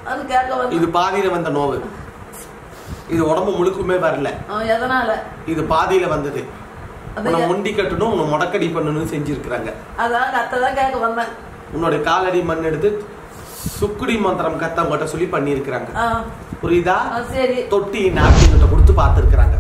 அது கேட்க வந்து இது பாதியில வந்த நோவு இது உடம்பு முழுக்குமே வரல அவன் எதனால இது பாதியில வந்தது அது உன்னை எ- முண்டி கட்டணும் உன்னை முடக்கடி பண்ணணும்னு செஞ்சிருக்கிறாங்க அதான் அத்தை தான் கேட்க வந்தேன் உன்னோட காலடி மண் எடுத்து சுக்குடி மந்திரம் கத்த உங்கள்கிட்ட சொல்லி பண்ணியிருக்கிறாங்க ஆ புரியுதா ஆ, சரி தொட்டி நாப்கின்கிட்ட கொடுத்து பார்த்துருக்குறாங்க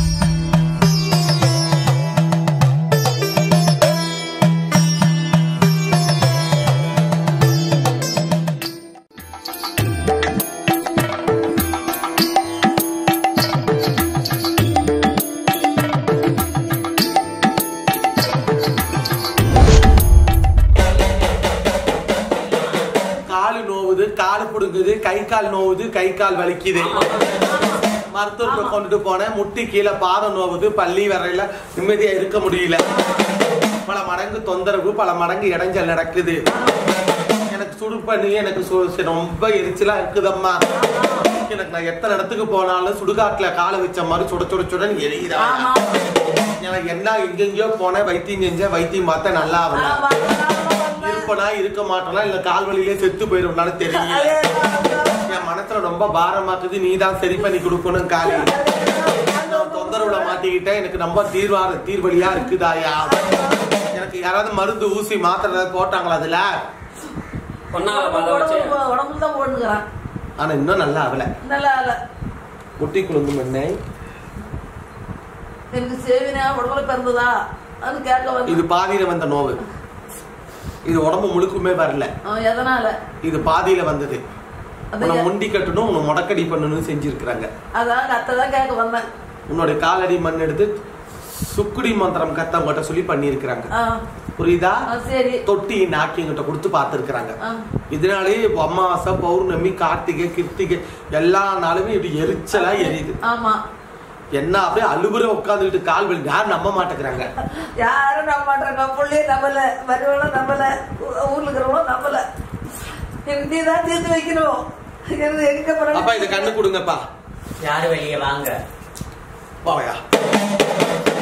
காலு நோவுது காலு புடுங்குது கை கால் நோவுது கை கால் வலிக்குது மருத்துவத்தை கொண்டுட்டு போனேன் முட்டி கீழே பாதம் நோவுது பள்ளி வரையில நிம்மதியா இருக்க முடியல பல மடங்கு தொந்தரவு பல மடங்கு இடைஞ்சல் நடக்குது எனக்கு சுடு பண்ணி எனக்கு சு- சு- ரொம்ப எரிச்சலா இருக்குதம்மா எனக்கு நான் எத்தனை இடத்துக்கு போனாலும் சுடுகாட்டுல காலை வச்ச மாதிரி சுட சுட சுடன்னு எரியுதா ஆமா எனக்கு என்ன எங்கெங்கயோ போனேன் வைத்தியம் செஞ்சேன் வைத்தியம் பார்த்தா நல்லா ஆகல ஆமா அதனால வந்தேன். இருப்பனா இருக்க மாட்டேனா இல்ல கால் வலியிலே செத்து போயிருவனால தெரியல அதே தான். என் மனசுல ரொம்ப பாரமாக்குது நீ தான் சரி பண்ணி கொடுக்கணும் காலி நான் தொந்தரவுல மாட்டிக்கிட்டேன் எனக்கு ரொம்ப தீர்வார தீர்வழியா இருக்குதாயா எனக்கு யாராவது மருந்து ஊசி மாத்திரை ஏதாவது போட்டாங்களா அதுல பொன்னால பாத வச்சு உடம்புல உடம்புல தான் போட்டுக்கிறான் ஆனா இன்னும் நல்லா ஆகல நல்லா இல்ல முட்டி குழுந்து மண்ணை எனக்கு சேவினா உடம்புல பிறந்ததா அது கேட்க இது வந்து பாதியில வந்த நோவு இது உடம்பு முழுக்குமே வரல அவன் எதனால இது பாதியில வந்தது அது உன்னை எ- முண்டி கட்டணும் உன்னை முடக்கடி பண்ணணும்னு செஞ்சிருக்கிறாங்க அதான் அத்தை தான் கேட்க வந்தேன் உன்னோட காலடி மண் எடுத்து சுக்குடி மந்திரம் கத்த உங்கள்கிட்ட சொல்லி பண்ணியிருக்கிறாங்க ஆ புரியுதா ஆ, சரி தொட்டி நாக்கியங்கிட்ட கொடுத்து பார்த்துருக்குறாங்க ஆ இதனாலே அமாவாசை பௌர்ணமி கார்த்திகை கிருத்திகை எல்லா நாளுமே இப்படி எரிச்சலா எரியுது ஆமா என்ன அப்படியே அழுகுற உட்காந்துக்கிட்டு கால் வலி யாரும் நம்ப மாட்டேங்கிறாங்க யாரும் நம்ப மாட்டாங்க புள்ளையும் நம்பல மருவளும் நம்பல ஊ- ஊர்ல இருக்கிறவங்களும் நம்பல எனக்கு நீ தான் தீர்த்து வைக்கணும் எனக்கு எங்க அப்பா இதை கண்ணு கொடுங்கப்பா யாரு வெளியே வாங்க பாவையா